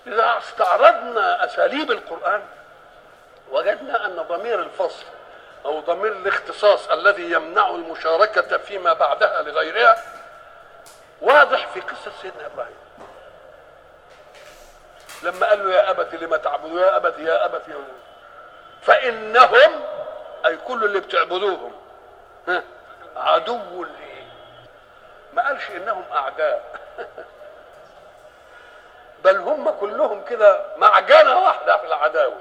إذا استعرضنا أساليب القرآن وجدنا أن ضمير الفصل أو ضمير الاختصاص الذي يمنع المشاركة فيما بعدها لغيرها واضح في قصة سيدنا إبراهيم لما قال له يا أبت لما تعبدوا يا أبت يا أبت يا أبت فإنهم أي كل اللي بتعبدوهم ها عدو لي ما قالش إنهم أعداء بل هم كلهم كده معجنة واحدة في العداوة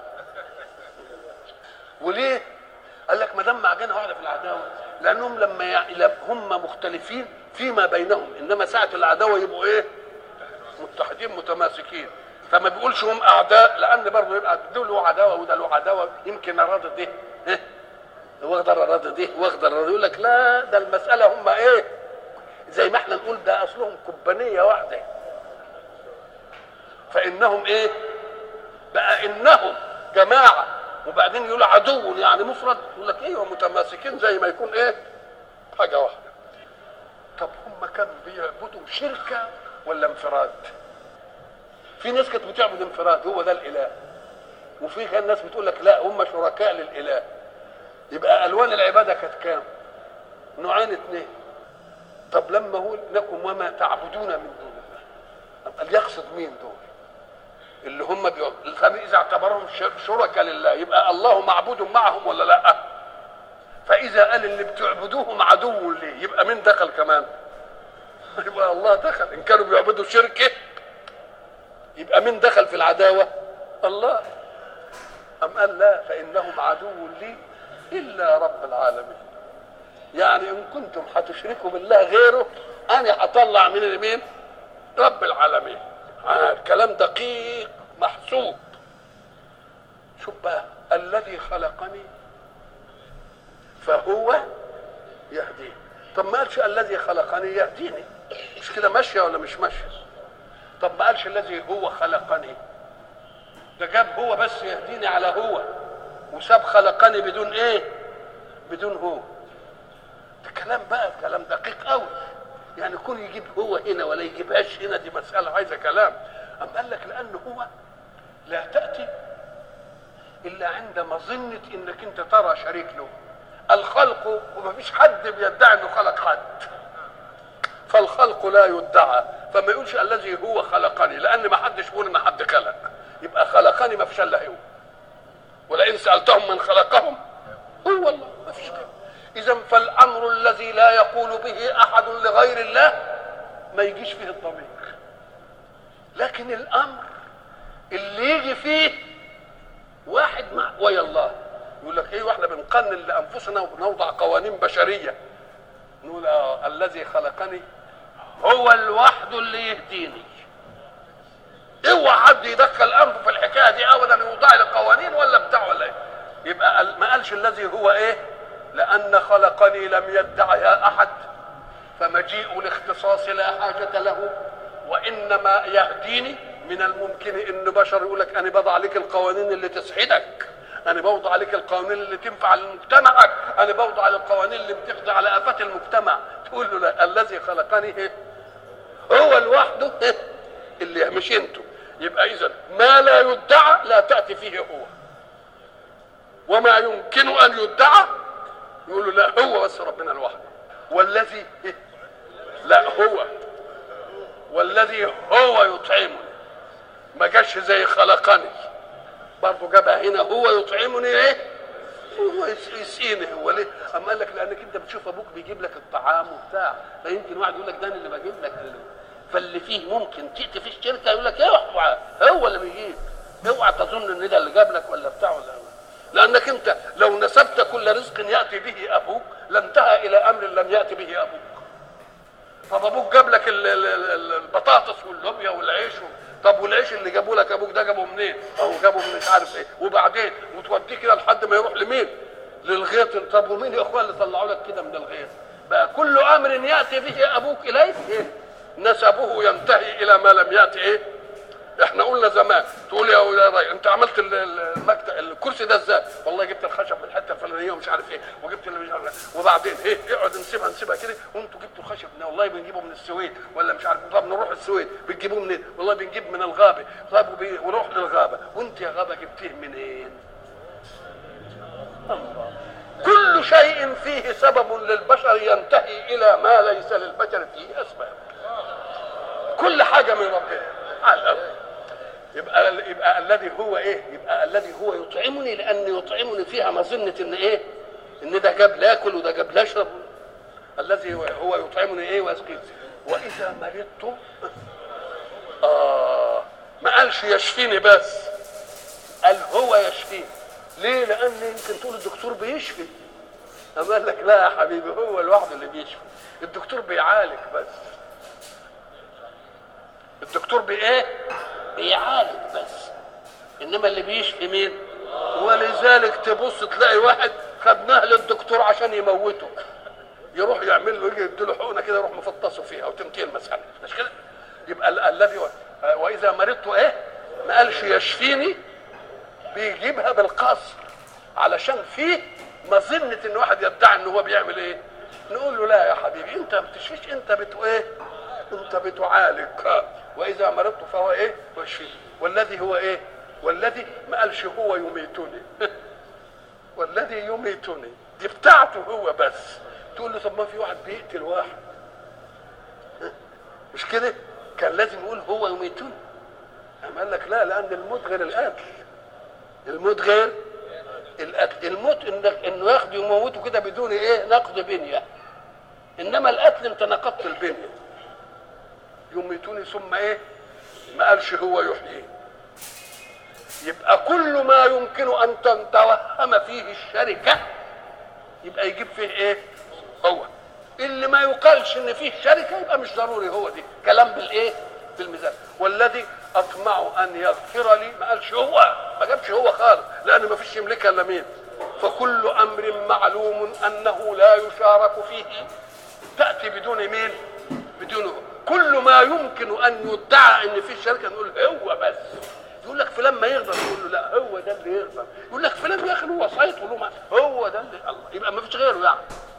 وليه؟ قال لك ما دام معجنة واحدة في العداوة لأنهم لما ي... هم مختلفين فيما بينهم إنما ساعة العداوة يبقوا إيه؟ متحدين متماسكين فما بيقولش هم اعداء لان برضه يبقى ده له عداوه وده له عداوه يمكن اراد ده ها واخضر اراد ده واخضر اراد يقول لك لا ده المساله هم ايه زي ما احنا نقول ده اصلهم كبانيه واحده فانهم ايه بقى انهم جماعه وبعدين يقول عدو يعني مفرد يقول لك ايوه متماسكين زي ما يكون ايه حاجه واحده طب هم كانوا بيعبدوا شركه ولا انفراد في ناس كانت بتعبد انفراد هو ده الاله وفي كان ناس بتقول لك لا هم شركاء للاله يبقى الوان العباده كانت كام نوعين اثنين طب لما هو لكم وما تعبدون من دون الله طب يقصد مين دول اللي هم بيعبد اذا اعتبرهم شركاء لله يبقى الله معبود معهم ولا لا فاذا قال اللي بتعبدوهم عدو ليه يبقى مين دخل كمان يبقى الله دخل ان كانوا بيعبدوا شركه يبقى مين دخل في العداوة الله أم قال لا فإنهم عدو لي إلا رب العالمين يعني إن كنتم هتشركوا بالله غيره أنا هطلع من اليمين رب العالمين آه الكلام دقيق محسوب شوف بقى الذي خلقني فهو يهديني طب ما قالش الذي خلقني يهديني مش كده ماشيه ولا مش ماشيه طب ما قالش الذي هو خلقني ده جاب هو بس يهديني على هو وساب خلقني بدون ايه بدون هو ده كلام بقى كلام دقيق قوي يعني يكون يجيب هو هنا ولا يجيبهاش هنا دي مسألة عايزة كلام أم قال لك لأن هو لا تأتي إلا عند مظنة إنك أنت ترى شريك له الخلق وما فيش حد بيدعي إنه خلق حد فالخلق لا يدعى فما يقولش الذي هو خلقني لان ما حدش يقول ان حد خلق يبقى خلقني ما فيش الا هو ولئن سالتهم من خلقهم هو الله ما فيش كده اذا فالامر الذي لا يقول به احد لغير الله ما يجيش فيه الضمير لكن الامر اللي يجي فيه واحد مع ويا الله يقول لك ايه واحنا بنقنن لانفسنا ونوضع قوانين بشريه نقول آه الذي خلقني هو الوحد اللي يهديني اوعى حد يدخل انفه في الحكايه دي ابدا يوضع لي قوانين ولا بتاع ولا ايه يبقى ما قالش الذي هو ايه لان خلقني لم يدعها احد فمجيء الاختصاص لا حاجه له وانما يهديني من الممكن ان بشر يقول لك انا بضع عليك القوانين اللي تسعدك انا بوضع عليك القوانين اللي تنفع لمجتمعك انا بوضع على القوانين اللي بتقضي على افات المجتمع تقول له لا الذي خلقني إيه؟ هو لوحده إيه؟ اللي مش انتوا يبقى اذا ما لا يدعى لا تاتي فيه هو وما يمكن ان يدعى يقول له لا هو بس ربنا لوحده والذي إيه؟ لا هو والذي هو يطعمني ما جاش زي خلقني برضه جابها هنا هو يطعمني ايه هو يسقيني هو ليه؟ اما قال لك لانك انت بتشوف ابوك بيجيب لك الطعام وبتاع فيمكن واحد يقول لك ده انا اللي بجيب لك اللي. فاللي فيه ممكن تاتي في الشركه يقول لك اوعى هو اللي بيجيب اوعى تظن ان ده اللي جاب لك ولا بتاع ولا لانك انت لو نسبت كل رزق ياتي به ابوك لانتهى الى امر لم ياتي به ابوك طب ابوك جاب لك البطاطس واللوبيا والعيش طب والعيش اللي جابوا لك ابوك ده جابه منين؟ او جابه من مش عارف ايه وبعدين وتوديه كده لحد ما يروح لمين؟ للغيط طب ومين يا اخوان اللي طلعوا لك كده من الغيط؟ بقى كل امر ياتي به ابوك اليه إيه؟ نسبه ينتهي الى ما لم ياتي ايه؟ احنا قلنا زمان تقول يا يا راي انت عملت ال- ال- المكتب الكرسي ده ازاي؟ والله جبت الخشب من الحته الفلانيه ومش عارف ايه وجبت اللي مش عارف إيه. وبعدين ايه اقعد نسيبها نسيبها كده وانتوا جبتوا الخشب من والله بنجيبه من السويد ولا مش عارف طب نروح السويد بتجيبوه منين؟ والله بنجيب من الغابه طب وبي- ونروح للغابه وانت يا غابه جبتيه منين؟ الله كل شيء فيه سبب للبشر ينتهي الى ما ليس للبشر فيه اسباب كل حاجه من ربنا على الأول. يبقى يبقى الذي هو ايه يبقى الذي هو يطعمني لان يطعمني فيها مظنه ان ايه ان ده جاب لاكل وده جاب لاشرب الذي هو- هو يطعمني ايه ويسقيني واذا مرضت اه ما قالش يشفيني بس قال هو يشفيني ليه لان يمكن تقول الدكتور بيشفي أما قال لك لا يا حبيبي هو لوحده اللي بيشفي الدكتور بيعالج بس الدكتور بايه بيعالج بس انما اللي بيشفي مين ولذلك تبص تلاقي واحد خدناه للدكتور عشان يموته يروح يعمل له يجي يديله حقنه كده يروح مفطسه فيها وتنتهي المساله مش كده يبقى ال- الذي و- واذا مرضت ايه ما قالش يشفيني بيجيبها بالقصر علشان فيه مظنه ان واحد يدعي ان هو بيعمل ايه نقول له لا يا حبيبي انت ما بتشفيش انت بتو ايه انت بتعالج واذا مرضت فهو ايه يشفي والذي هو ايه والذي ما قالش هو يميتني والذي يميتني دي بتاعته هو بس تقول له طب ما في واحد بيقتل واحد مش كده كان لازم يقول هو يميتني أما قال لك لا لان الموت غير القتل الموت غير القتل الموت انك انه ياخده يموته كده بدون ايه نقد بنيه انما القتل انت نقضت البنيه يميتوني ثم ايه ما قالش هو يحيي يبقى كل ما يمكن ان تتوهم فيه الشركه يبقى يجيب فيه ايه هو اللي ما يقالش ان فيه شركه يبقى مش ضروري هو دي كلام بالايه بالميزان والذي اطمع ان يغفر لي ما قالش هو ما جابش هو خالص لان ما فيش يملكها الا مين فكل امر معلوم انه لا يشارك فيه تاتي بدون مين بدون كل ما يمكن ان يدعى ان في شركه نقول هو بس يقول لك فلان ما يقدر يقول له لا هو ده اللي يقدر يقول لك فلان يا اخي له وسيط وله ما- هو ده اللي الله يبقى ما فيش غيره يعني